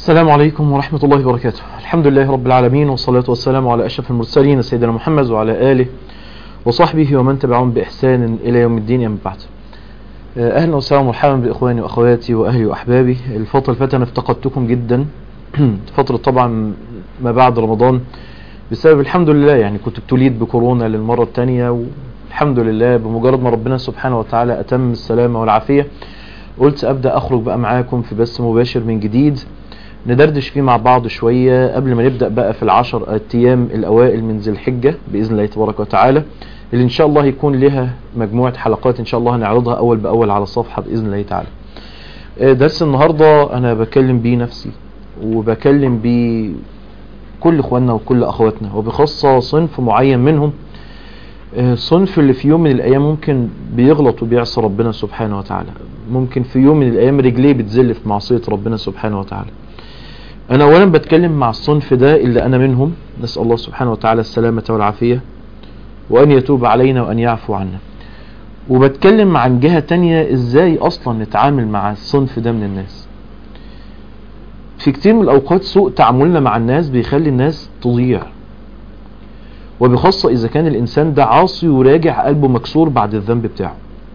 السلام عليكم ورحمة الله وبركاته الحمد لله رب العالمين والصلاة والسلام على أشرف المرسلين سيدنا محمد وعلى آله وصحبه ومن تبعهم بإحسان إلى يوم الدين أما بعد أهلا وسهلا ومرحبا بإخواني وأخواتي وأهلي وأحبابي الفترة اللي فاتت أنا افتقدتكم جدا فترة طبعا ما بعد رمضان بسبب الحمد لله يعني كنت ابتليت بكورونا للمرة الثانية والحمد لله بمجرد ما ربنا سبحانه وتعالى أتم السلامة والعافية قلت أبدأ أخرج بقى معاكم في بث مباشر من جديد ندردش فيه مع بعض شوية قبل ما نبدأ بقى في العشر أيام الأوائل من ذي الحجة بإذن الله تبارك وتعالى اللي إن شاء الله يكون لها مجموعة حلقات إن شاء الله هنعرضها أول بأول على الصفحة بإذن الله تعالى درس النهاردة أنا بكلم بيه نفسي وبكلم بيه كل إخواننا وكل أخواتنا وبخاصة صنف معين منهم صنف اللي في يوم من الأيام ممكن بيغلط وبيعصى ربنا سبحانه وتعالى ممكن في يوم من الأيام رجليه بتزل في معصية ربنا سبحانه وتعالى أنا أولا بتكلم مع الصنف ده اللي أنا منهم نسأل الله سبحانه وتعالى السلامة والعافية وأن يتوب علينا وأن يعفو عنا وبتكلم عن جهة تانية إزاي أصلا نتعامل مع الصنف ده من الناس في كتير من الأوقات سوء تعاملنا مع الناس بيخلي الناس تضيع وبخاصة إذا كان الإنسان ده عاصي وراجع قلبه مكسور بعد الذنب بتاعه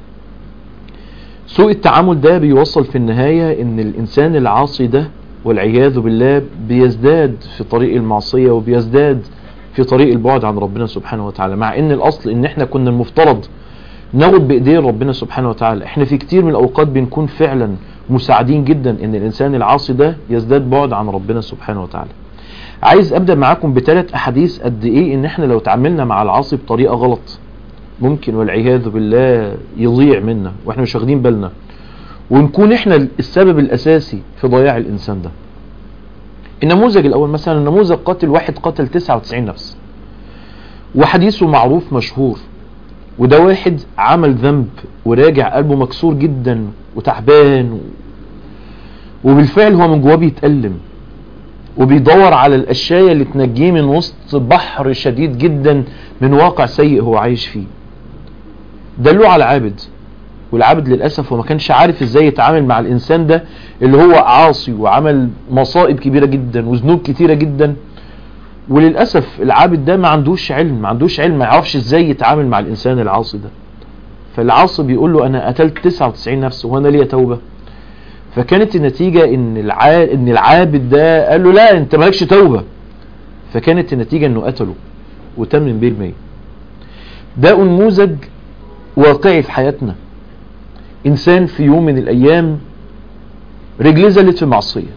سوء التعامل ده بيوصل في النهاية إن الإنسان العاصي ده والعياذ بالله بيزداد في طريق المعصية وبيزداد في طريق البعد عن ربنا سبحانه وتعالى مع ان الاصل ان احنا كنا المفترض ناخد بايدين ربنا سبحانه وتعالى احنا في كتير من الاوقات بنكون فعلا مساعدين جدا ان الانسان العاصي ده يزداد بعد عن ربنا سبحانه وتعالى عايز ابدا معاكم بثلاث احاديث قد ايه ان احنا لو تعاملنا مع العاصي بطريقه غلط ممكن والعياذ بالله يضيع منا واحنا مش واخدين بالنا ونكون احنا السبب الاساسي في ضياع الانسان ده النموذج الاول مثلا نموذج قاتل واحد قتل 99 نفس وحديثه معروف مشهور وده واحد عمل ذنب وراجع قلبه مكسور جدا وتعبان و... وبالفعل هو من جواه بيتألم وبيدور على الاشياء اللي تنجيه من وسط بحر شديد جدا من واقع سيء هو عايش فيه دلوه على عابد والعبد للأسف هو ما كانش عارف ازاي يتعامل مع الإنسان ده اللي هو عاصي وعمل مصائب كبيرة جدا وذنوب كتيرة جدا وللأسف العابد ده ما عندوش علم ما عندوش علم ما يعرفش ازاي يتعامل مع الإنسان العاصي ده فالعاصي بيقول له أنا قتلت 99 نفس وأنا ليا توبة فكانت النتيجة إن الع... إن العابد ده قال له لا أنت مالكش توبة فكانت النتيجة إنه قتله وتم بيه الميت ده نموذج واقعي في حياتنا انسان في يوم من الايام رجليه زلت في معصيه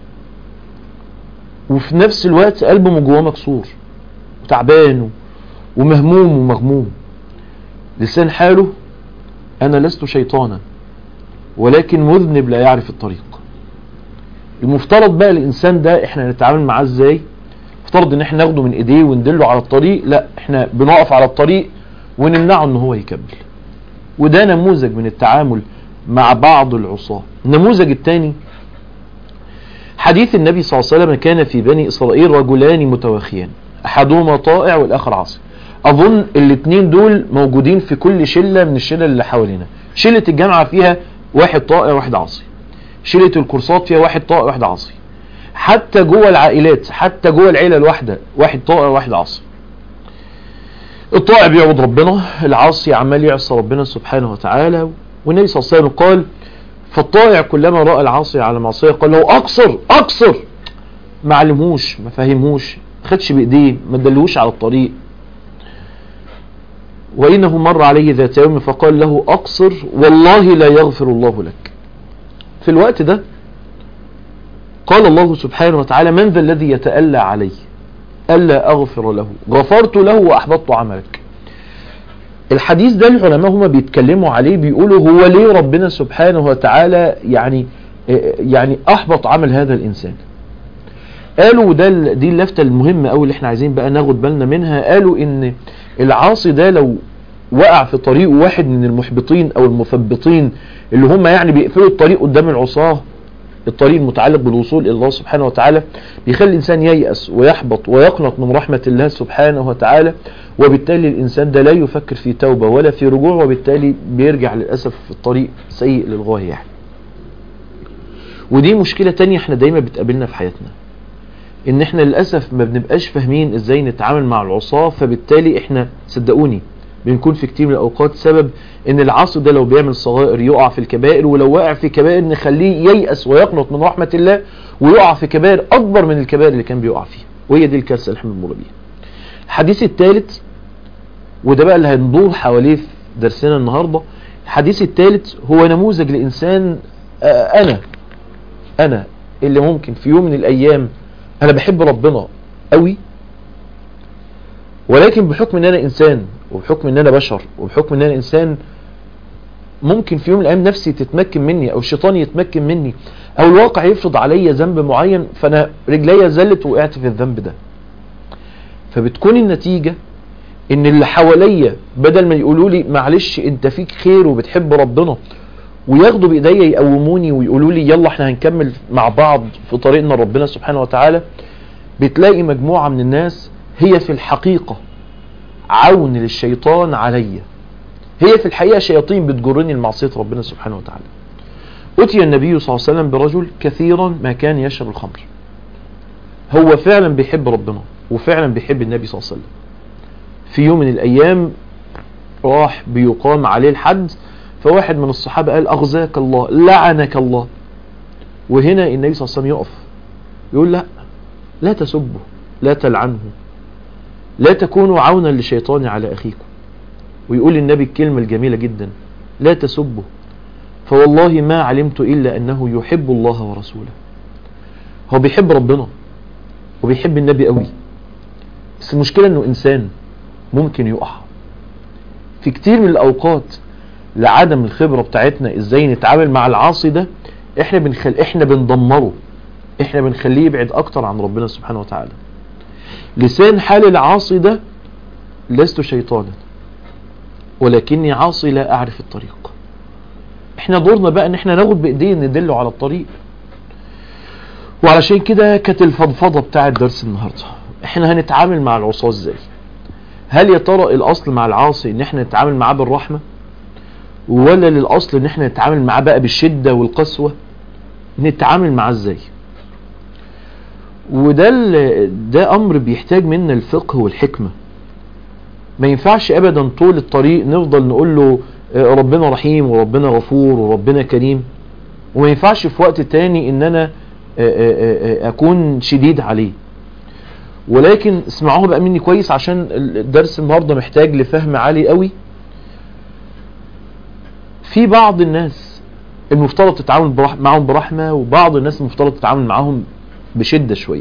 وفي نفس الوقت قلبه من جواه مكسور وتعبان ومهموم ومغموم لسان حاله انا لست شيطانا ولكن مذنب لا يعرف الطريق المفترض بقى الانسان ده احنا نتعامل معاه ازاي مفترض ان احنا ناخده من ايديه وندله على الطريق لا احنا بنقف على الطريق ونمنعه ان هو يكمل وده نموذج من التعامل مع بعض العصاة النموذج الثاني حديث النبي صلى الله عليه وسلم كان في بني إسرائيل رجلان متواخيان أحدهما طائع والآخر عاصي أظن الاثنين دول موجودين في كل شلة من الشلة اللي حوالينا شلة الجامعة فيها واحد طائع واحد عاصي شلة الكورسات فيها واحد طائع واحد عاصي حتى جوه العائلات حتى جوه العيلة الواحدة واحد طائع واحد عاصي الطائع بيعبد ربنا العاصي عمال يعصى ربنا سبحانه وتعالى والنبي صلى الله عليه وسلم قال فالطائع كلما رأى العاصي على معصية قال له أقصر أقصر ما علمهوش ما فهمهوش ما خدش بإيديه ما دلهوش على الطريق وإنه مر عليه ذات يوم فقال له أقصر والله لا يغفر الله لك في الوقت ده قال الله سبحانه وتعالى من ذا الذي يتألى عليه ألا أغفر له غفرت له وأحبطت عملك الحديث ده العلماء هما بيتكلموا عليه بيقولوا هو ليه ربنا سبحانه وتعالى يعني يعني أحبط عمل هذا الإنسان قالوا ده دي اللفتة المهمة أوي اللي احنا عايزين بقى ناخد بالنا منها قالوا إن العاصي ده لو وقع في طريق واحد من المحبطين أو المثبطين اللي هم يعني بيقفلوا الطريق قدام العصاه الطريق المتعلق بالوصول إلى الله سبحانه وتعالى بيخلي الإنسان ييأس ويحبط ويقنط من رحمة الله سبحانه وتعالى وبالتالي الإنسان ده لا يفكر في توبة ولا في رجوع وبالتالي بيرجع للأسف في الطريق سيء للغاية يعني ودي مشكلة تانية احنا دايما بتقابلنا في حياتنا ان احنا للأسف ما بنبقاش فاهمين ازاي نتعامل مع العصاة فبالتالي احنا صدقوني بنكون في كتير من الاوقات سبب ان العاصي ده لو بيعمل صغائر يقع في الكبائر ولو وقع في كبائر نخليه ييأس ويقنط من رحمة الله ويقع في كبائر اكبر من الكبائر اللي كان بيقع فيها وهي دي الكارثة اللي احنا بنمر بيها الحديث الثالث وده بقى اللي هندور حواليه في درسنا النهاردة الحديث الثالث هو نموذج لإنسان آه أنا أنا اللي ممكن في يوم من الأيام أنا بحب ربنا قوي ولكن بحكم ان انا انسان وبحكم ان انا بشر وبحكم ان انا انسان ممكن في يوم من الايام نفسي تتمكن مني او الشيطان يتمكن مني او الواقع يفرض عليا ذنب معين فانا رجليا زلت وقعت في الذنب ده فبتكون النتيجة ان اللي حواليا بدل ما يقولوا لي معلش انت فيك خير وبتحب ربنا وياخدوا بايديا يقوموني ويقولوا لي يلا احنا هنكمل مع بعض في طريقنا ربنا سبحانه وتعالى بتلاقي مجموعة من الناس هي في الحقيقة عون للشيطان عليا هي في الحقيقة شياطين بتجرني لمعصية ربنا سبحانه وتعالى أتي النبي صلى الله عليه وسلم برجل كثيرا ما كان يشرب الخمر هو فعلا بيحب ربنا وفعلا بيحب النبي صلى الله عليه وسلم في يوم من الأيام راح بيقام عليه الحد فواحد من الصحابة قال أغزاك الله لعنك الله وهنا النبي صلى الله عليه وسلم يقف يقول لا لا تسبه لا تلعنه لا تكونوا عونا للشيطان على أخيكم ويقول النبي الكلمة الجميلة جدا لا تسبه فوالله ما علمت إلا أنه يحب الله ورسوله هو بيحب ربنا وبيحب النبي قوي بس المشكلة أنه إنسان ممكن يقع في كتير من الأوقات لعدم الخبرة بتاعتنا إزاي نتعامل مع العاصي ده إحنا, بنخل... إحنا بندمره إحنا بنخليه يبعد أكتر عن ربنا سبحانه وتعالى لسان حال العاصي ده لست شيطانا ولكني عاصي لا أعرف الطريق احنا دورنا بقى ان احنا ناخد بايديه ندله على الطريق وعلشان كده كانت الفضفضه بتاع الدرس النهارده احنا هنتعامل مع العصاه ازاي هل يا ترى الاصل مع العاصي ان احنا نتعامل معاه بالرحمه ولا للاصل ان احنا نتعامل معاه بقى بالشده والقسوه نتعامل معاه ازاي وده ده امر بيحتاج منا الفقه والحكمه ما ينفعش ابدا طول الطريق نفضل نقول له ربنا رحيم وربنا غفور وربنا كريم وما ينفعش في وقت تاني ان انا اكون شديد عليه ولكن اسمعوها بقى مني كويس عشان الدرس النهارده محتاج لفهم عالي قوي في بعض الناس المفترض تتعامل برح معهم برحمه وبعض الناس المفترض تتعامل معاهم بشده شويه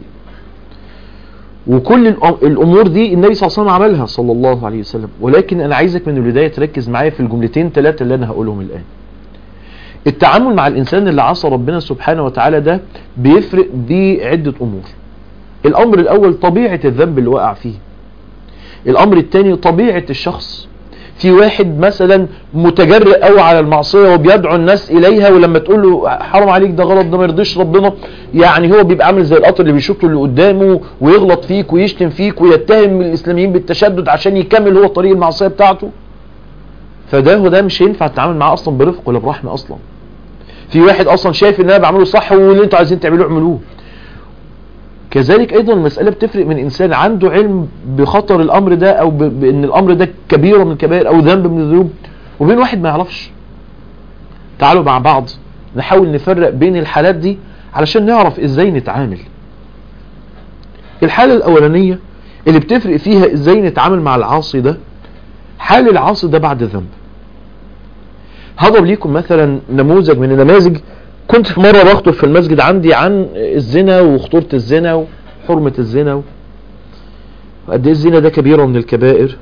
وكل الامور دي النبي صلى الله عليه وسلم عملها صلى الله عليه وسلم ولكن انا عايزك من البدايه تركز معايا في الجملتين ثلاثه اللي انا هقولهم الان التعامل مع الانسان اللي عصى ربنا سبحانه وتعالى ده بيفرق بعده امور الامر الاول طبيعه الذنب اللي وقع فيه الامر الثاني طبيعه الشخص في واحد مثلا متجرئ قوي على المعصيه وبيدعو الناس اليها ولما تقول له حرام عليك ده غلط ده ما يرضيش ربنا يعني هو بيبقى عامل زي القطر اللي بيشوطه اللي قدامه ويغلط فيك ويشتم فيك ويتهم الاسلاميين بالتشدد عشان يكمل هو طريق المعصيه بتاعته فده هو ده مش هينفع تتعامل معاه اصلا برفق ولا برحمه اصلا في واحد اصلا شايف ان انا بعمله صح واللي انتوا عايزين تعملوه اعملوه كذلك ايضا المسألة بتفرق من انسان عنده علم بخطر الامر ده او بان الامر ده كبيرة من الكبائر او ذنب من الذنوب وبين واحد ما يعرفش تعالوا مع بعض نحاول نفرق بين الحالات دي علشان نعرف ازاي نتعامل الحالة الاولانية اللي بتفرق فيها ازاي نتعامل مع العاصي ده حال العاصي ده بعد ذنب هضرب ليكم مثلا نموذج من النماذج كنت في مرة بخطب في المسجد عندي عن الزنا وخطورة الزنا وحرمة الزنا وقد ايه الزنا ده كبيرة من الكبائر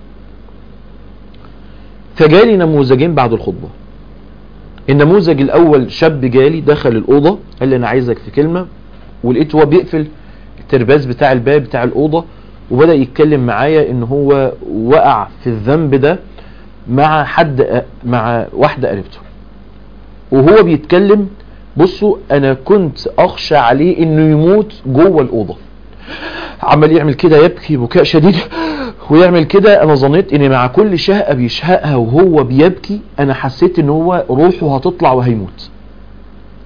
فجالي نموذجين بعد الخطبة النموذج الاول شاب جالي دخل الاوضة قال لي انا عايزك في كلمة ولقيته هو بيقفل الترباز بتاع الباب بتاع الاوضة وبدأ يتكلم معايا ان هو وقع في الذنب ده مع حد مع واحدة قريبته وهو بيتكلم بصوا انا كنت اخشى عليه انه يموت جوه الاوضه عمال يعمل كده يبكي بكاء شديد ويعمل كده انا ظنيت ان مع كل شهقه بيشهقها وهو بيبكي انا حسيت ان هو روحه هتطلع وهيموت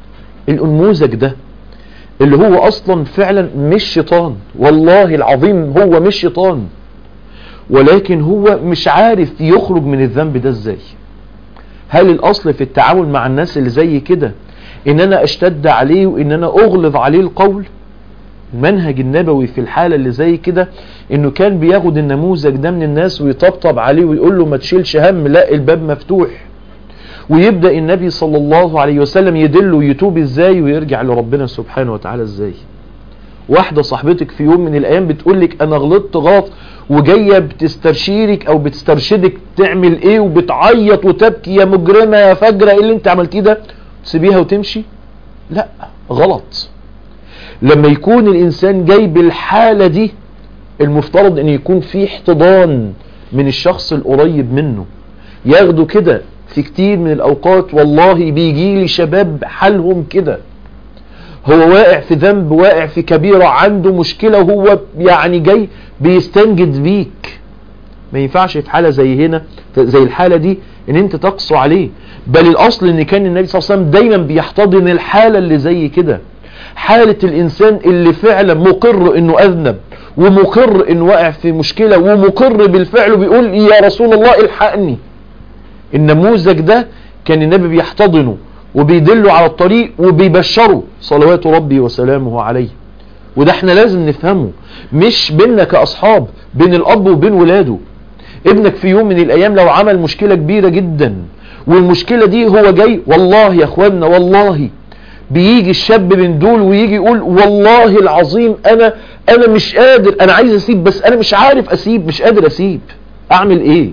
النموذج ده اللي هو اصلا فعلا مش شيطان والله العظيم هو مش شيطان ولكن هو مش عارف يخرج من الذنب ده ازاي هل الاصل في التعامل مع الناس اللي زي كده ان انا اشتد عليه وان انا اغلظ عليه القول المنهج النبوي في الحالة اللي زي كده انه كان بياخد النموذج ده من الناس ويطبطب عليه ويقول له ما تشيلش هم لا الباب مفتوح ويبدأ النبي صلى الله عليه وسلم يدله يتوب ازاي ويرجع لربنا سبحانه وتعالى ازاي واحدة صاحبتك في يوم من الايام بتقول لك انا غلطت غلط وجاية بتسترشيرك او بتسترشدك تعمل ايه وبتعيط وتبكي يا مجرمة يا فجرة ايه اللي انت عملتيه ده تسيبيها وتمشي لا غلط لما يكون الانسان جاي بالحالة دي المفترض ان يكون في احتضان من الشخص القريب منه ياخده كده في كتير من الاوقات والله بيجي لي شباب حالهم كده هو واقع في ذنب واقع في كبيرة عنده مشكلة وهو يعني جاي بيستنجد بيك ما ينفعش في حالة زي هنا زي الحالة دي ان انت تقصو عليه بل الاصل ان كان النبي صلى الله عليه وسلم دايما بيحتضن الحالة اللي زي كده حالة الانسان اللي فعلا مقر انه اذنب ومقر انه واقع في مشكلة ومقر بالفعل وبيقول يا رسول الله الحقني النموذج ده كان النبي بيحتضنه وبيدله على الطريق وبيبشره صلوات ربي وسلامه عليه وده احنا لازم نفهمه مش بيننا كأصحاب بين الأب وبين ولاده ابنك في يوم من الأيام لو عمل مشكلة كبيرة جدا والمشكلة دي هو جاي والله يا اخوانا والله بيجي الشاب من دول ويجي يقول والله العظيم انا انا مش قادر انا عايز اسيب بس انا مش عارف اسيب مش قادر اسيب اعمل ايه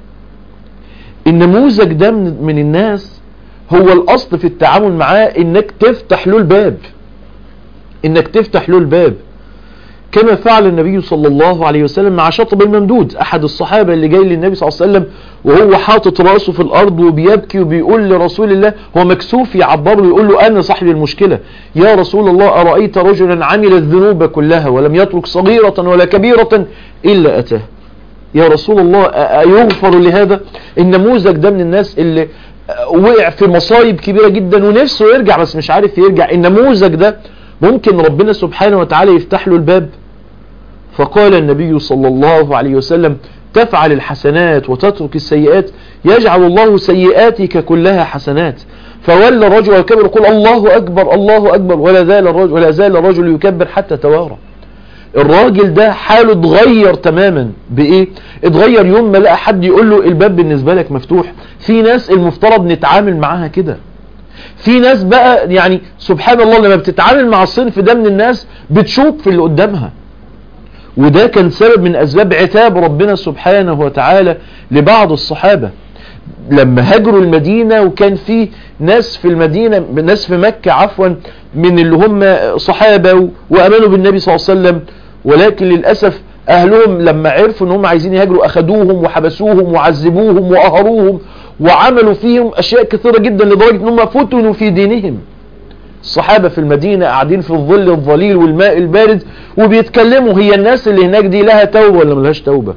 النموذج ده من, من الناس هو الاصل في التعامل معاه انك تفتح له الباب انك تفتح له الباب كما فعل النبي صلى الله عليه وسلم مع شطب الممدود احد الصحابة اللي جاي للنبي صلى الله عليه وسلم وهو حاطط راسه في الارض وبيبكي وبيقول لرسول الله هو مكسوف يعبره ويقول له انا صاحب المشكلة يا رسول الله ارأيت رجلا عمل الذنوب كلها ولم يترك صغيرة ولا كبيرة الا اتاه يا رسول الله يغفر لهذا النموذج ده من الناس اللي وقع في مصايب كبيرة جدا ونفسه يرجع بس مش عارف يرجع النموذج ده ممكن ربنا سبحانه وتعالى يفتح له الباب فقال النبي صلى الله عليه وسلم تفعل الحسنات وتترك السيئات يجعل الله سيئاتك كلها حسنات فولى الرجل يكبر يقول الله أكبر الله أكبر ولا زال الرجل, ولا زال الرجل يكبر حتى توارى الراجل ده حاله اتغير تماما بايه اتغير يوم ما لقى حد يقول له الباب بالنسبة لك مفتوح في ناس المفترض نتعامل معاها كده في ناس بقى يعني سبحان الله لما بتتعامل مع الصنف ده من الناس بتشوك في اللي قدامها وده كان سبب من اسباب عتاب ربنا سبحانه وتعالى لبعض الصحابة لما هاجروا المدينة وكان في ناس في المدينة ناس في مكة عفوا من اللي هم صحابة وامنوا بالنبي صلى الله عليه وسلم ولكن للأسف اهلهم لما عرفوا ان هم عايزين يهاجروا اخدوهم وحبسوهم وعذبوهم وقهروهم وعملوا فيهم اشياء كثيرة جدا لدرجة ان هم فتنوا في دينهم الصحابة في المدينة قاعدين في الظل الظليل والماء البارد وبيتكلموا هي الناس اللي هناك دي لها توبة ولا ملهاش توبة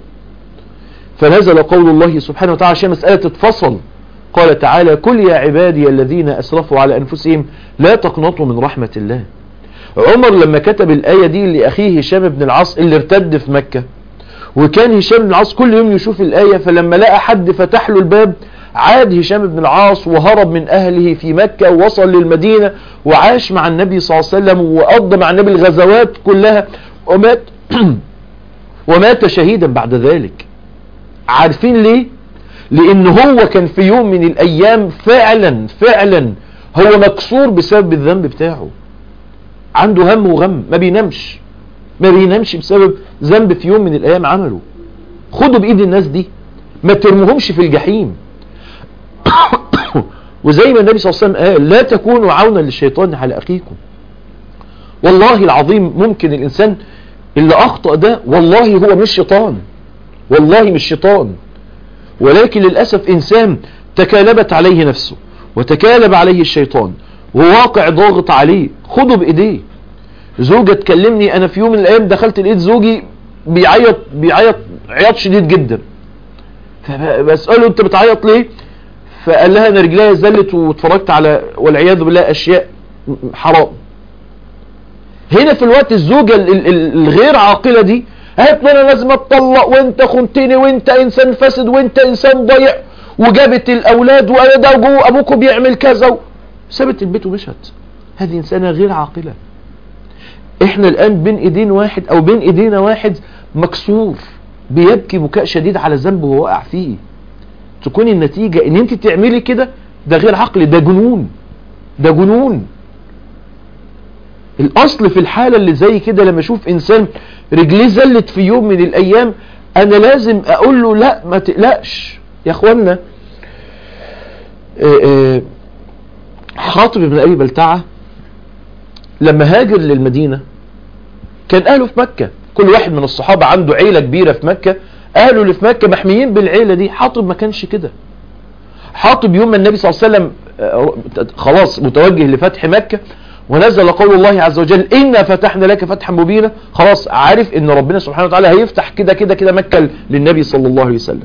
فنزل قول الله سبحانه وتعالى عشان مسألة تتفصل قال تعالى كل يا عبادي الذين أسرفوا على أنفسهم لا تقنطوا من رحمة الله عمر لما كتب الآية دي لأخيه هشام بن العاص اللي ارتد في مكة وكان هشام بن العاص كل يوم يشوف الآية فلما لقى حد فتح له الباب عاد هشام بن العاص وهرب من أهله في مكة ووصل للمدينة وعاش مع النبي صلى الله عليه وسلم وقضى مع النبي الغزوات كلها ومات ومات شهيدا بعد ذلك عارفين ليه لان هو كان في يوم من الايام فعلا فعلا هو مكسور بسبب الذنب بتاعه عنده هم وغم ما بينامش ما بينامش بسبب ذنب في يوم من الايام عمله خدوا بايد الناس دي ما ترموهمش في الجحيم وزي ما النبي صلى الله عليه وسلم قال لا تكونوا عونا للشيطان على اخيكم والله العظيم ممكن الانسان اللي اخطأ ده والله هو مش شيطان والله مش شيطان ولكن للأسف إنسان تكالبت عليه نفسه وتكالب عليه الشيطان وواقع ضاغط عليه خده بإيديه زوجة تكلمني أنا في يوم من الأيام دخلت لقيت زوجي بيعيط بيعيط عياط شديد جدا فبسأله أنت بتعيط ليه فقال لها أنا رجليها زلت واتفرجت على والعياذ بالله أشياء حرام هنا في الوقت الزوجة الغير عاقلة دي قالت انا لازم اتطلق وانت خنتني وانت انسان فاسد وانت انسان ضيع وجابت الاولاد وانا ده جوه ابوكم بيعمل كذا سابت البيت ومشت هذه انسانة غير عاقلة احنا الان بين ايدين واحد او بين ايدينا واحد مكسور بيبكي بكاء شديد على ذنب هو واقع فيه تكون النتيجة ان انت تعملي كده ده غير عقلي ده جنون ده جنون الاصل في الحالة اللي زي كده لما اشوف انسان رجليه زلت في يوم من الايام انا لازم اقول له لا ما تقلقش يا اخوانا حاطب بن ابي بلتعه لما هاجر للمدينة كان اهله في مكة كل واحد من الصحابة عنده عيلة كبيرة في مكة اهله اللي في مكة محميين بالعيلة دي حاطب ما كانش كده حاطب يوم ما النبي صلى الله عليه وسلم خلاص متوجه لفتح مكة ونزل قول الله عز وجل إنا فتحنا لك فتحا مبينا خلاص عارف ان ربنا سبحانه وتعالى هيفتح كده كده كده مكة للنبي صلى الله عليه وسلم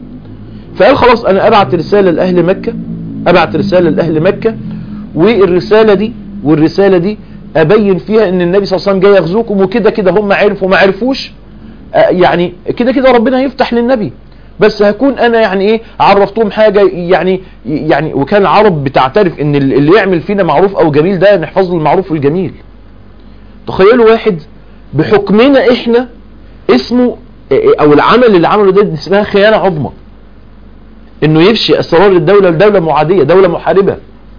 فقال خلاص انا ابعت رسالة لأهل مكة ابعت رسالة لأهل مكة والرسالة دي والرسالة دي ابين فيها ان النبي صلى الله عليه وسلم جاي يغزوكم وكده كده هم عرفوا ما عرفوش يعني كده كده ربنا هيفتح للنبي بس هكون انا يعني ايه عرفتهم حاجة يعني يعني وكان العرب بتعترف ان اللي يعمل فينا معروف او جميل ده نحفظ له المعروف والجميل تخيلوا واحد بحكمنا احنا اسمه او العمل اللي عمله ده اسمها خيانة عظمى انه يفشي اسرار الدولة لدولة معادية دولة محاربة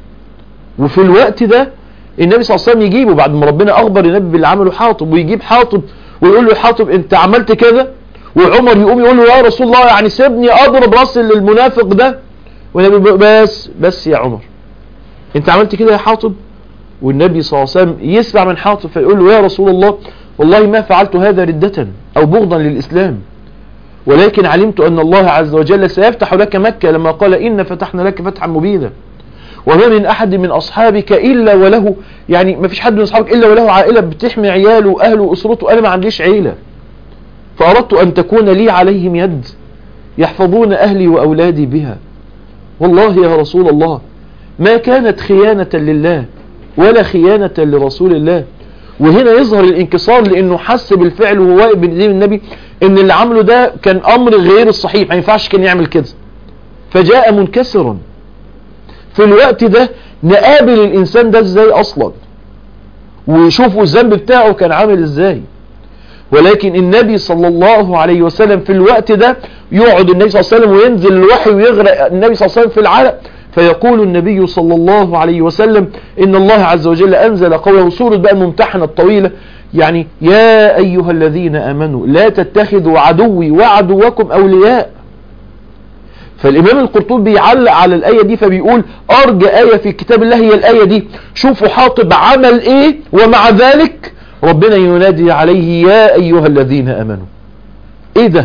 وفي الوقت ده النبي صلى الله عليه وسلم يجيبه بعد ما ربنا اخبر النبي باللي عمله حاطب ويجيب حاطب ويقول له حاطب انت عملت كده وعمر يقوم يقول له يا رسول الله يعني سيبني اضرب راس المنافق ده والنبي بس بس يا عمر انت عملت كده يا حاطب والنبي صلى الله عليه وسلم يسمع من حاطب فيقول له يا رسول الله والله ما فعلت هذا ردة او بغضا للاسلام ولكن علمت ان الله عز وجل سيفتح لك مكة لما قال ان فتحنا لك فتحا مبينا وما من احد من اصحابك الا وله يعني ما فيش حد من اصحابك الا وله عائلة بتحمي عياله واهله واسرته انا ما عنديش عيلة فاردت ان تكون لي عليهم يد يحفظون اهلي واولادي بها والله يا رسول الله ما كانت خيانة لله ولا خيانة لرسول الله وهنا يظهر الانكسار لانه حس بالفعل وهو واقف بين ايدين النبي ان اللي عمله ده كان امر غير الصحيح ما ينفعش كان يعمل كده فجاء منكسرا في الوقت ده نقابل الانسان ده ازاي اصلا ويشوفوا الذنب بتاعه كان عامل ازاي ولكن النبي صلى الله عليه وسلم في الوقت ده يقعد النبي صلى الله عليه وسلم وينزل الوحي ويغرق النبي صلى الله عليه وسلم في العرق فيقول النبي صلى الله عليه وسلم إن الله عز وجل أنزل قوله سورة بقى الممتحنة الطويلة يعني يا أيها الذين أمنوا لا تتخذوا عدوي وعدوكم أولياء فالإمام القرطبي بيعلق على الآية دي فبيقول أرجى آية في كتاب الله هي الآية دي شوفوا حاطب عمل إيه ومع ذلك ربنا ينادي عليه يا أيها الذين أمنوا إيه ده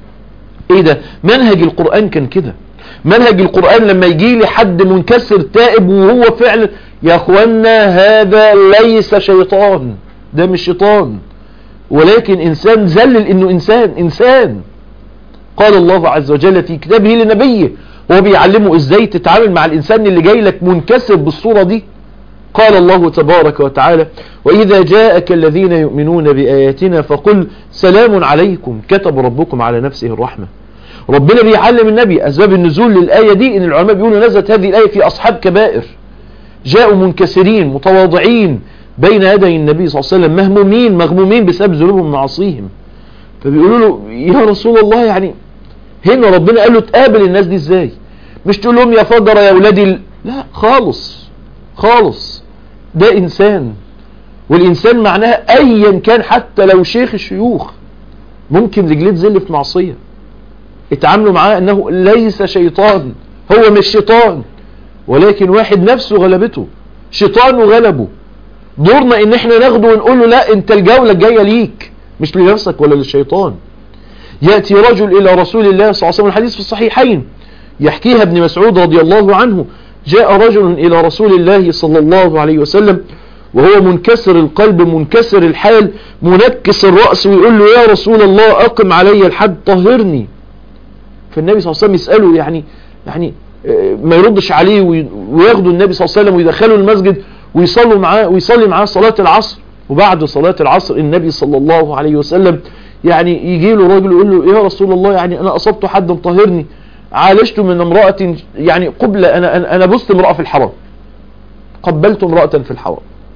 إيه ده منهج القرآن كان كده منهج القرآن لما يجي لي حد منكسر تائب وهو فعلا يا اخوانا هذا ليس شيطان ده مش شيطان ولكن انسان ذلل انه انسان انسان قال الله عز وجل في كتابه لنبيه وهو بيعلمه ازاي تتعامل مع الانسان اللي جاي لك منكسر بالصورة دي قال الله تبارك وتعالى وإذا جاءك الذين يؤمنون بآياتنا فقل سلام عليكم كتب ربكم على نفسه الرحمة ربنا بيعلم النبي أسباب النزول للآية دي إن العلماء بيقولوا نزلت هذه الآية في أصحاب كبائر جاءوا منكسرين متواضعين بين يدي النبي صلى الله عليه وسلم مهمومين مغمومين بسبب ذنوبهم ومعاصيهم فبيقولوا له يا رسول الله يعني هنا ربنا قال له تقابل الناس دي ازاي مش تقول لهم يا فجر يا ولادي لا خالص خالص ده إنسان والإنسان معناها أيا كان حتى لو شيخ الشيوخ ممكن رجليه تزل في معصية اتعاملوا معاه أنه ليس شيطان هو مش شيطان ولكن واحد نفسه غلبته شيطان وغلبه دورنا ان احنا ناخده ونقول له لا انت الجولة الجاية ليك مش لنفسك ولا للشيطان يأتي رجل الى رسول الله صلى الله عليه وسلم الحديث في الصحيحين يحكيها ابن مسعود رضي الله عنه جاء رجل إلى رسول الله صلى الله عليه وسلم وهو منكسر القلب منكسر الحال منكس الرأس ويقول له يا رسول الله أقم علي الحد طهرني فالنبي صلى الله عليه وسلم يسأله يعني يعني ما يردش عليه وياخده النبي صلى الله عليه وسلم ويدخله المسجد ويصلوا معاه ويصلي معاه صلاة العصر وبعد صلاة العصر النبي صلى الله عليه وسلم يعني يجي له راجل يقول له يا رسول الله يعني انا اصبت حدا طاهرني عالجت من امرأة يعني قبل انا انا, أنا بست امرأة في الحرام قبلت امرأة في الحرام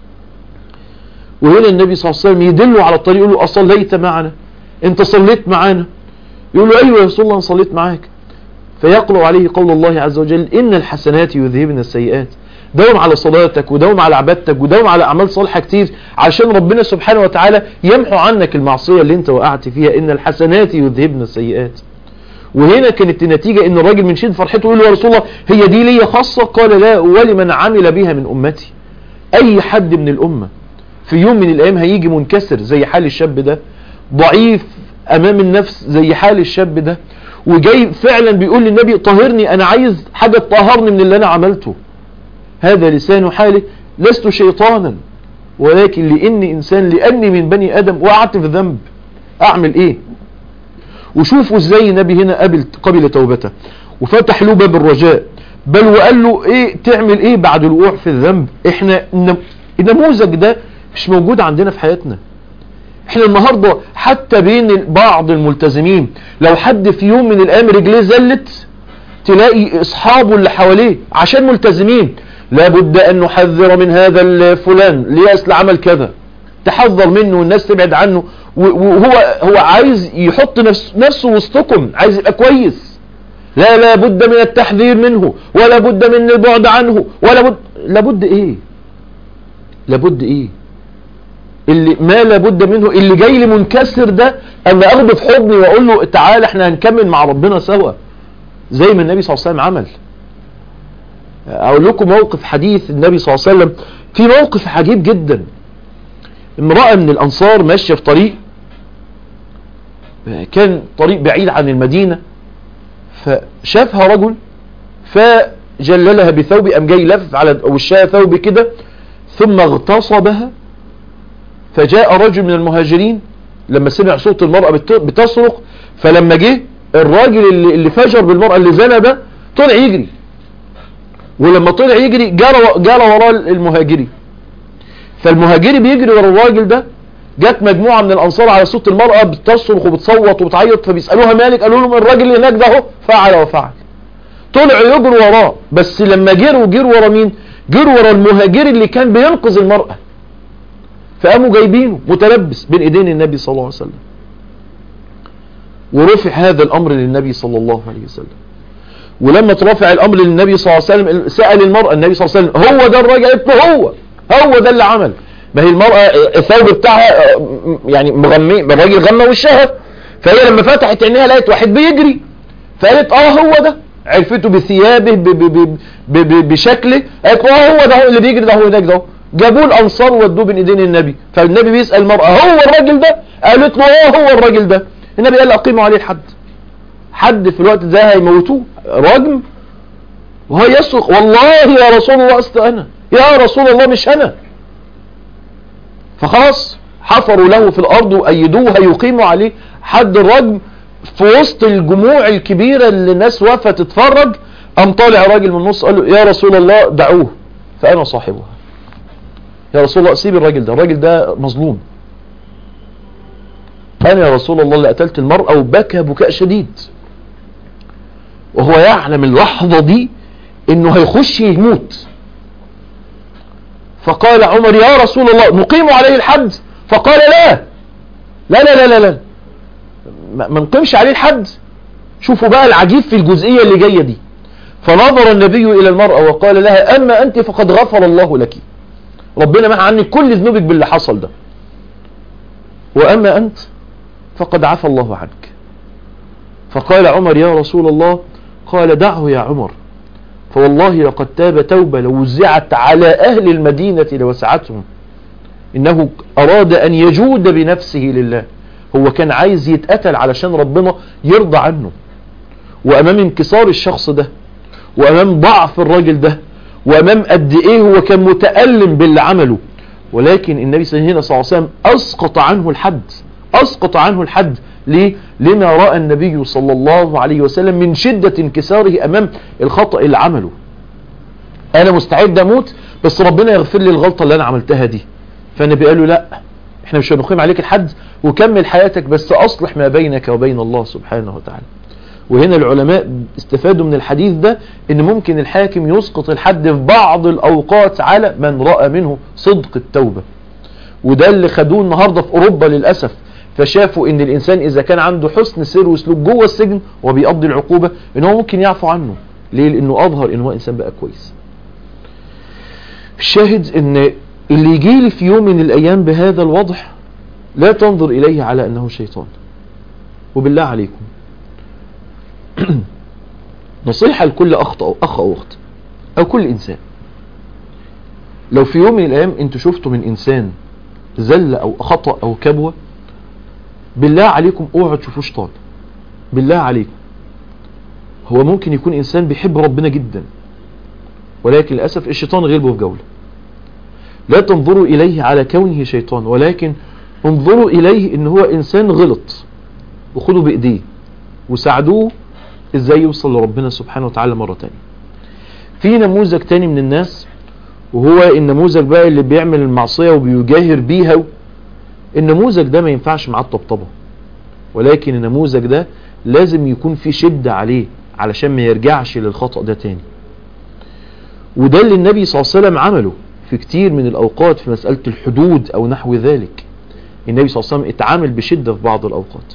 وهنا النبي صلى الله عليه وسلم يدله على الطريق يقول له اصليت معنا انت صليت معانا يقول له ايوه يا رسول الله انا صليت معاك فيقرأ عليه قول الله عز وجل ان الحسنات يذهبن السيئات داوم على صلاتك وداوم على عبادتك وداوم على اعمال صالحه كتير عشان ربنا سبحانه وتعالى يمحو عنك المعصيه اللي انت وقعت فيها ان الحسنات يذهبن السيئات وهنا كانت النتيجة ان الراجل من شدة فرحته يقول له يا رسول الله هي دي ليا خاصة قال لا ولمن عمل بها من امتي اي حد من الامة في يوم من الايام هيجي منكسر زي حال الشاب ده ضعيف امام النفس زي حال الشاب ده وجاي فعلا بيقول للنبي طهرني انا عايز حاجة تطهرني من اللي انا عملته هذا لسان حاله لست شيطانا ولكن لاني انسان لاني من بني ادم وقعت في ذنب اعمل ايه وشوفوا ازاي النبي هنا قبل قبل توبته وفتح له باب الرجاء بل وقال له ايه تعمل ايه بعد الوقوع في الذنب احنا النموذج ده مش موجود عندنا في حياتنا احنا النهاردة حتى بين بعض الملتزمين لو حد في يوم من الايام رجليه زلت تلاقي اصحابه اللي حواليه عشان ملتزمين لابد ان نحذر من هذا الفلان ليأس لعمل كذا تحذر منه والناس تبعد عنه وهو هو عايز يحط نفس نفسه وسطكم عايز يبقى كويس لا لا بد من التحذير منه ولا بد من البعد عنه ولا بد لابد ايه لابد ايه اللي ما لابد منه اللي جاي لي منكسر ده اما اخده في حضني واقول له تعالى احنا هنكمل مع ربنا سوا زي ما النبي صلى الله عليه وسلم عمل اقول لكم موقف حديث النبي صلى الله عليه وسلم في موقف عجيب جدا امرأة من الانصار ماشية في طريق كان طريق بعيد عن المدينة فشافها رجل فجللها بثوب ام جاي لف على وشها ثوب كده ثم اغتصبها فجاء رجل من المهاجرين لما سمع صوت المرأة بتصرخ فلما جه الراجل اللي, اللي فجر بالمرأة اللي زنى ده طلع يجري ولما طلع يجري جرى جرى وراه المهاجري فالمهاجري بيجري ورا الراجل ده جت مجموعة من الأنصار على صوت المرأة بتصرخ وبتصوت وبتعيط فبيسألوها مالك قالوا لهم الراجل اللي هناك ده اهو فعل وفعل طلعوا يجروا وراه بس لما جروا جروا ورا مين جروا ورا المهاجري اللي كان بينقذ المرأة فقاموا جايبينه متلبس بين ايدين النبي صلى الله عليه وسلم ورفع هذا الامر للنبي صلى الله عليه وسلم ولما ترفع الامر للنبي صلى الله عليه وسلم سأل المرأة النبي صلى الله عليه وسلم هو ده الراجل قالت له هو هو ده اللي عمل ما هي المرأة الثوب بتاعها يعني مغمي الراجل غمى وشها فهي لما فتحت عينيها لقيت واحد بيجري فقالت اه هو ده عرفته بثيابه ب ب ب بشكله قالت اه هو ده هو اللي بيجري ده هو هناك ده جابوه الانصار وودوه بين ايدين النبي فالنبي بيسأل المرأة هو الراجل ده قالت له اه هو الراجل ده النبي قال اقيموا عليه الحد حد في الوقت ده هيموتوه رجم وهو يصرخ والله يا رسول الله است انا يا رسول الله مش انا فخلاص حفروا له في الارض وايدوه هيقيموا عليه حد الرجم في وسط الجموع الكبيرة اللي الناس واقفه تتفرج قام طالع راجل من النص قال له يا رسول الله دعوه فانا صاحبها يا رسول الله سيب الراجل ده الراجل ده مظلوم انا يا رسول الله اللي قتلت المرأة وبكى بكاء شديد وهو يعلم اللحظة دي انه هيخش يموت فقال عمر يا رسول الله نقيم عليه الحد فقال لا لا لا لا لا, لا. ما نقيمش عليه الحد شوفوا بقى العجيب في الجزئية اللي جاية دي فنظر النبي الى المرأة وقال لها اما انت فقد غفر الله لك ربنا محى عنك كل ذنوبك باللي حصل ده واما انت فقد عفى الله عنك فقال عمر يا رسول الله قال دعه يا عمر فوالله لقد تاب توبة لو وزعت على أهل المدينة لوسعتهم إنه أراد أن يجود بنفسه لله هو كان عايز يتقتل علشان ربنا يرضى عنه وأمام انكسار الشخص ده وأمام ضعف الراجل ده وأمام قد إيه هو كان متألم باللي عمله ولكن النبي صلى الله عليه وسلم أسقط عنه الحد أسقط عنه الحد ليه؟ لما رأى النبي صلى الله عليه وسلم من شدة انكساره أمام الخطأ اللي عمله انا مستعد اموت بس ربنا يغفر لي الغلطة اللي انا عملتها دي فالنبي قال له لا احنا مش هنقيم عليك الحد وكمل حياتك بس اصلح ما بينك وبين الله سبحانه وتعالى وهنا العلماء استفادوا من الحديث ده ان ممكن الحاكم يسقط الحد في بعض الاوقات على من رأى منه صدق التوبة وده اللي خدوه النهاردة في اوروبا للأسف فشافوا ان الانسان اذا كان عنده حسن سير وسلوك جوه السجن وبيقضي العقوبة ان هو ممكن يعفو عنه ليه لانه اظهر ان هو انسان بقى كويس الشاهد ان اللي يجي لي في يوم من الايام بهذا الوضع لا تنظر اليه على انه شيطان وبالله عليكم نصيحة لكل اخ او اخ او اخت او كل انسان لو في يوم من الايام انتوا شفتوا من انسان زل او خطأ او كبوة بالله عليكم اوعوا تشوفوا شيطان بالله عليكم هو ممكن يكون انسان بيحب ربنا جدا ولكن للأسف الشيطان غلبه في جولة لا تنظروا إليه على كونه شيطان ولكن انظروا إليه ان هو إنسان غلط وخدوا بإيديه وساعدوه ازاي يوصل لربنا سبحانه وتعالى مرة تانية في نموذج تاني من الناس وهو النموذج بقى اللي بيعمل المعصية وبيجاهر بيها النموذج ده ما ينفعش معاه الطبطبة ولكن النموذج ده لازم يكون في شدة عليه علشان ما يرجعش للخطأ ده تاني وده اللي النبي صلى الله عليه وسلم عمله في كتير من الأوقات في مسألة الحدود أو نحو ذلك النبي صلى الله عليه وسلم اتعامل بشدة في بعض الأوقات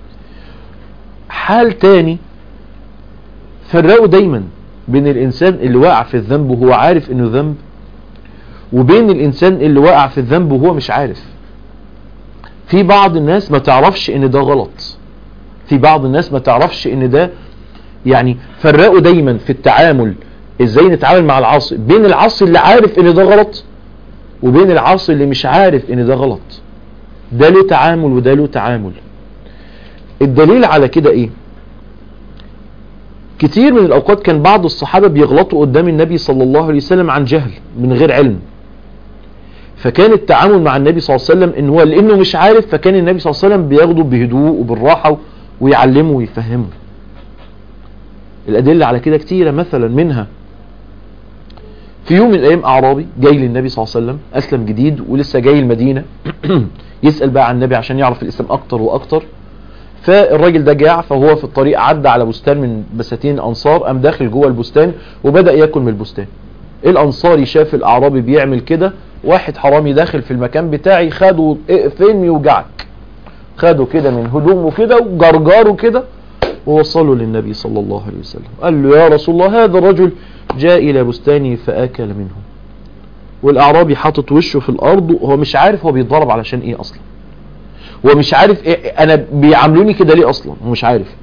حال تاني فرقوا دايما بين الإنسان اللي واقع في الذنب وهو عارف إنه ذنب وبين الإنسان اللي واقع في الذنب وهو مش عارف في بعض الناس ما تعرفش إن ده غلط في بعض الناس ما تعرفش إن ده يعني فرقوا دايما في التعامل ازاي نتعامل مع العاصي بين العاصي اللي عارف ان ده غلط وبين العاصي اللي مش عارف ان ده غلط ده له تعامل وده له تعامل الدليل على كده ايه كتير من الاوقات كان بعض الصحابة بيغلطوا قدام النبي صلى الله عليه وسلم عن جهل من غير علم فكان التعامل مع النبي صلى الله عليه وسلم ان هو لانه مش عارف فكان النبي صلى الله عليه وسلم بياخده بهدوء وبالراحة ويعلمه ويفهمه الادلة على كده كتيرة مثلا منها في يوم من الايام اعرابي جاي للنبي صلى الله عليه وسلم اسلم جديد ولسه جاي المدينة يسأل بقى عن النبي عشان يعرف الاسلام اكتر واكتر فالراجل ده جاع فهو في الطريق عدى على بستان من بساتين انصار قام داخل جوه البستان وبدأ ياكل من البستان الانصاري شاف الاعرابي بيعمل كده واحد حرامي داخل في المكان بتاعي خده فين يوجعك خده كده من هدومه كده وجرجاره كده ووصله للنبي صلى الله عليه وسلم قال له يا رسول الله هذا الرجل جاء إلى بستاني فأكل منه والأعرابي حاطط وشه في الأرض وهو مش عارف هو بيتضرب علشان إيه أصلا هو مش عارف إيه أنا بيعاملوني كده ليه أصلا هو مش عارف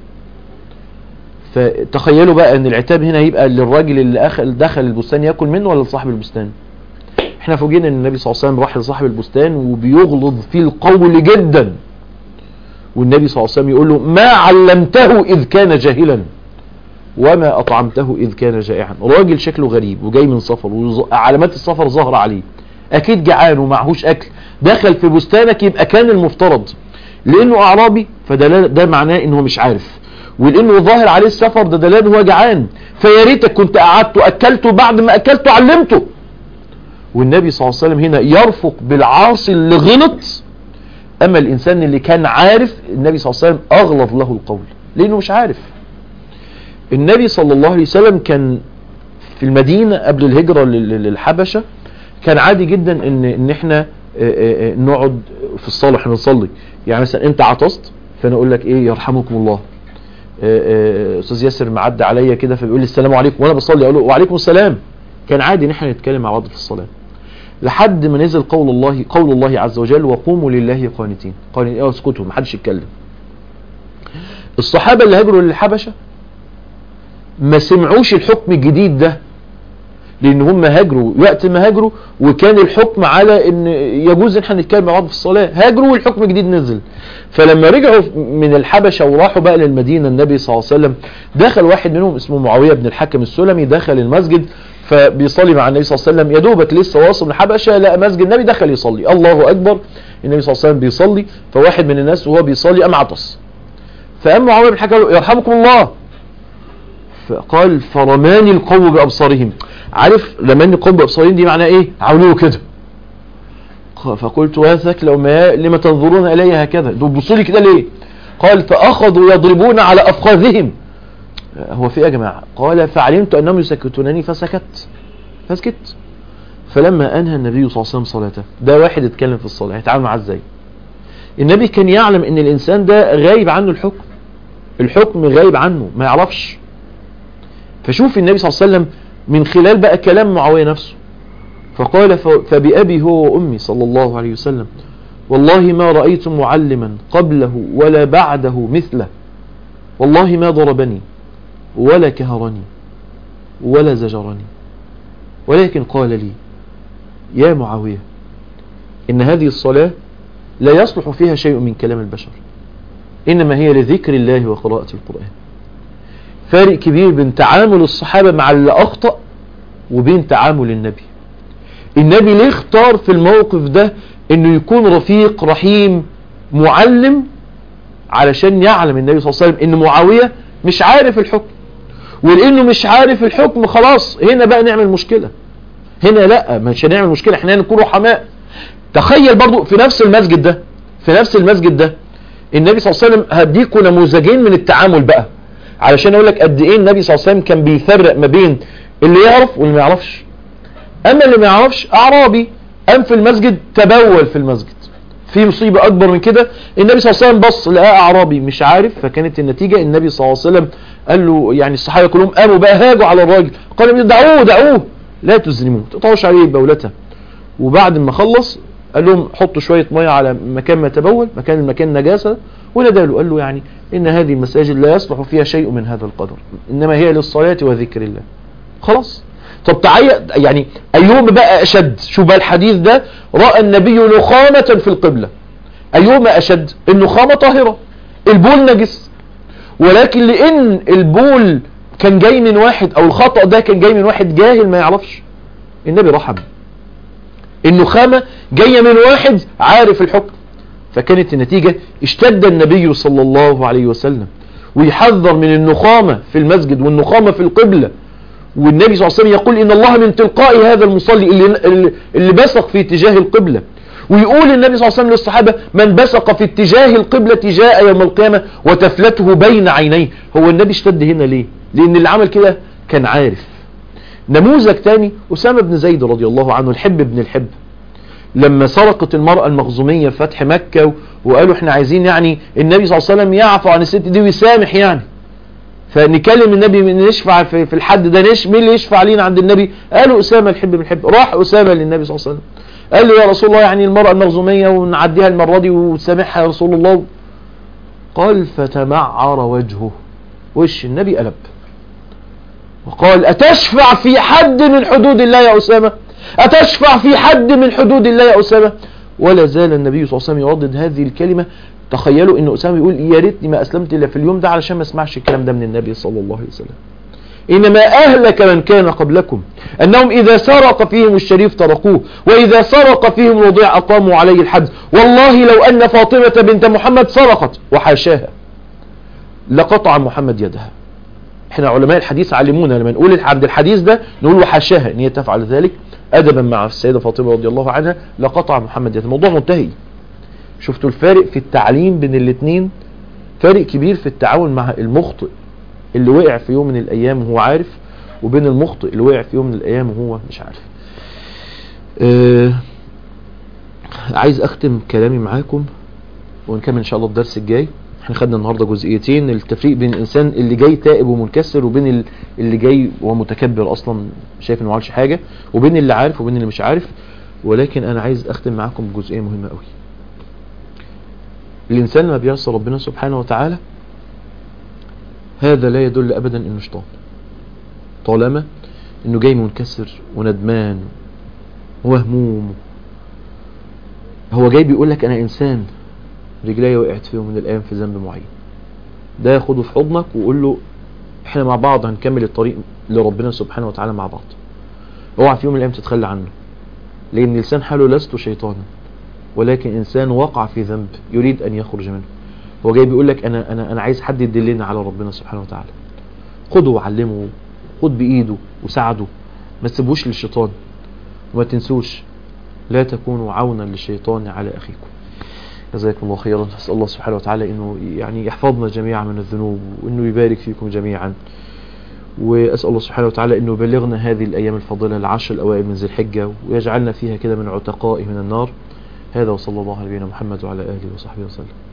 فتخيلوا بقى ان العتاب هنا يبقى للراجل اللي أخل دخل البستان ياكل منه ولا لصاحب البستان احنا فوجئنا ان النبي صلى الله عليه وسلم راح لصاحب البستان وبيغلظ فيه القول جدا والنبي صلى الله عليه وسلم يقول له ما علمته إذ كان جاهلا وما أطعمته إذ كان جائعا راجل شكله غريب وجاي من سفر وعلامات السفر ظاهرة عليه أكيد جعان ومعهوش أكل دخل في بستانك يبقى كان المفترض لأنه أعرابي فده ده معناه إنه مش عارف ولأنه ظاهر عليه السفر ده دلال هو جعان فيا ريتك كنت قعدت وأكلته بعد ما أكلته علمته والنبي صلى الله عليه وسلم هنا يرفق بالعاصي اللي غلط اما الانسان اللي كان عارف النبي صلى الله عليه وسلم اغلظ له القول لانه مش عارف النبي صلى الله عليه وسلم كان في المدينة قبل الهجرة للحبشة كان عادي جدا ان ان احنا نقعد في الصلاة احنا نصلي يعني مثلا انت عطست فانا اقول لك ايه يرحمكم الله استاذ ياسر معدى عليا كده فبيقول لي السلام عليكم وانا بصلي اقول له وعليكم السلام كان عادي ان احنا نتكلم مع بعض في الصلاه لحد ما نزل قول الله قول الله عز وجل وقوموا لله قانتين قانتين ايه اسكتوا ما حدش يتكلم الصحابه اللي هاجروا للحبشه ما سمعوش الحكم الجديد ده لان هم هاجروا وقت ما هاجروا وكان الحكم على ان يجوز ان احنا نتكلم مع بعض في الصلاه هاجروا والحكم الجديد نزل فلما رجعوا من الحبشه وراحوا بقى للمدينه النبي صلى الله عليه وسلم دخل واحد منهم اسمه معاويه بن الحكم السلمي دخل المسجد فبيصلي مع النبي صلى الله عليه وسلم يا دوبك لسه واصل من الحبشه لقى مسجد النبي دخل يصلي الله اكبر النبي صلى الله عليه وسلم بيصلي فواحد من الناس وهو بيصلي قام عطس فقام معاويه بن الحكم يرحمكم الله فقال فرماني القوم بأبصارهم عارف رماني القوم بأبصارهم دي معناه ايه عملوه كده فقلت واثك لو ما لما تنظرون إلي هكذا دول بصوا لي كده ليه قال فأخذوا يضربون على أفخاذهم هو في ايه يا جماعة قال فعلمت أنهم يسكتونني فسكت فسكت فلما أنهى النبي صلى الله عليه وسلم صلاته ده واحد اتكلم في الصلاة هيتعامل معاه ازاي النبي كان يعلم ان الانسان ده غايب عنه الحكم الحكم غايب عنه ما يعرفش فشوف النبي صلى الله عليه وسلم من خلال بقى كلام معاوية نفسه فقال فبأبي هو وأمي صلى الله عليه وسلم والله ما رأيت معلما قبله ولا بعده مثله والله ما ضربني ولا كهرني ولا زجرني ولكن قال لي يا معاوية إن هذه الصلاة لا يصلح فيها شيء من كلام البشر إنما هي لذكر الله وقراءة القرآن فارق كبير بين تعامل الصحابة مع اللي أخطأ وبين تعامل النبي النبي ليه اختار في الموقف ده انه يكون رفيق رحيم معلم علشان يعلم النبي صلى الله عليه وسلم ان معاوية مش عارف الحكم ولانه مش عارف الحكم خلاص هنا بقى نعمل مشكلة هنا لا مش هنعمل مشكلة احنا نكون رحماء تخيل برضو في نفس المسجد ده في نفس المسجد ده النبي صلى الله عليه وسلم هديكوا نموذجين من التعامل بقى علشان اقول لك قد ايه النبي صلى الله عليه وسلم كان بيفرق ما بين اللي يعرف واللي ما يعرفش اما اللي ما يعرفش اعرابي قام في المسجد تبول في المسجد في مصيبة اكبر من كده النبي صلى الله عليه وسلم بص لقى اعرابي مش عارف فكانت النتيجة النبي صلى الله عليه وسلم قال له يعني الصحابة كلهم قاموا بقى هاجوا على الراجل قال دعوه دعوه لا تزلموه تقطعوش عليه بولته وبعد ما خلص قال لهم حطوا شوية مية على مكان ما تبول مكان المكان نجاسة ونادى له قال له يعني ان هذه المساجد لا يصلح فيها شيء من هذا القدر انما هي للصلاة وذكر الله خلاص طب تعالى يعني ايوم بقى اشد شوف بقى الحديث ده رأى النبي نخامة في القبلة ايوم اشد النخامة طاهرة البول نجس ولكن لان البول كان جاي من واحد او الخطأ ده كان جاي من واحد جاهل ما يعرفش النبي رحب النخامة جاية من واحد عارف الحكم فكانت النتيجة اشتد النبي صلى الله عليه وسلم ويحذر من النخامة في المسجد والنخامة في القبلة والنبي صلى الله عليه وسلم يقول إن الله من تلقاء هذا المصلي اللي, اللي بسق في اتجاه القبلة ويقول النبي صلى الله عليه وسلم للصحابة من بسق في اتجاه القبلة جاء يوم القيامة وتفلته بين عينيه هو النبي اشتد هنا ليه لأن اللي عمل كده كان عارف نموذج تاني أسامة بن زيد رضي الله عنه الحب بن الحب لما سرقت المرأة المخزومية في فتح مكة وقالوا احنا عايزين يعني النبي صلى الله عليه وسلم يعفو عن الست دي ويسامح يعني فنكلم النبي من نشفع في, في الحد ده نش مين اللي يشفع لينا عند النبي قالوا أسامة الحب من الحب راح أسامة للنبي صلى الله عليه وسلم قال له يا رسول الله يعني المرأة المخزومية ونعديها المرة دي وتسامحها يا رسول الله قال فتمعر وجهه وش النبي قلب وقال أتشفع في حد من حدود الله يا أسامة أتشفع في حد من حدود الله يا أسامة ولا زال النبي صلى الله عليه وسلم يردد هذه الكلمة تخيلوا ان أسامة يقول يا ريتني ما أسلمت إلا في اليوم ده علشان ما اسمعش الكلام ده من النبي صلى الله عليه وسلم إنما أهلك من كان قبلكم أنهم إذا سرق فيهم الشريف تركوه وإذا سرق فيهم الوضيع أقاموا عليه الحد والله لو أن فاطمة بنت محمد سرقت وحاشاها لقطع محمد يدها احنا علماء الحديث علمونا لما نقول عبد الحديث ده نقول وحاشاها ان هي تفعل ذلك ادبا مع السيدة فاطمة رضي الله عنها لقطع محمد يد الموضوع منتهي شفتوا الفارق في التعليم بين الاثنين فارق كبير في التعاون مع المخطئ اللي وقع في يوم من الايام وهو عارف وبين المخطئ اللي وقع في يوم من الايام وهو مش عارف آه عايز اختم كلامي معاكم ونكمل ان شاء الله الدرس الجاي احنا خدنا النهاردة جزئيتين التفريق بين الانسان اللي جاي تائب ومنكسر وبين اللي جاي ومتكبر اصلا شايف انه ما عملش حاجة وبين اللي عارف وبين اللي مش عارف ولكن انا عايز اختم معاكم بجزئية مهمة قوي الانسان لما بيعصى ربنا سبحانه وتعالى هذا لا يدل ابدا انه شيطان طالما انه جاي منكسر وندمان وهموم هو جاي بيقول لك انا انسان رجلي وقعت في يوم من الايام في ذنب معين ده ياخده في حضنك وقول له احنا مع بعض هنكمل الطريق لربنا سبحانه وتعالى مع بعض اوعى في يوم من الايام تتخلى عنه لان لسان حاله لست شيطانا ولكن انسان وقع في ذنب يريد ان يخرج منه هو جاي بيقول لك انا انا انا عايز حد يدلني على ربنا سبحانه وتعالى خده وعلمه خد بايده وساعده ما تسيبوش للشيطان وما تنسوش لا تكونوا عونا للشيطان على اخيكم جزاكم الله خيرا اسال الله سبحانه وتعالى انه يعني يحفظنا جميعا من الذنوب وانه يبارك فيكم جميعا واسال الله سبحانه وتعالى انه يبلغنا هذه الايام الفاضله العشر الاوائل من ذي الحجه ويجعلنا فيها كده من عتقائه من النار هذا وصلى الله على نبينا محمد وعلى اله وصحبه وسلم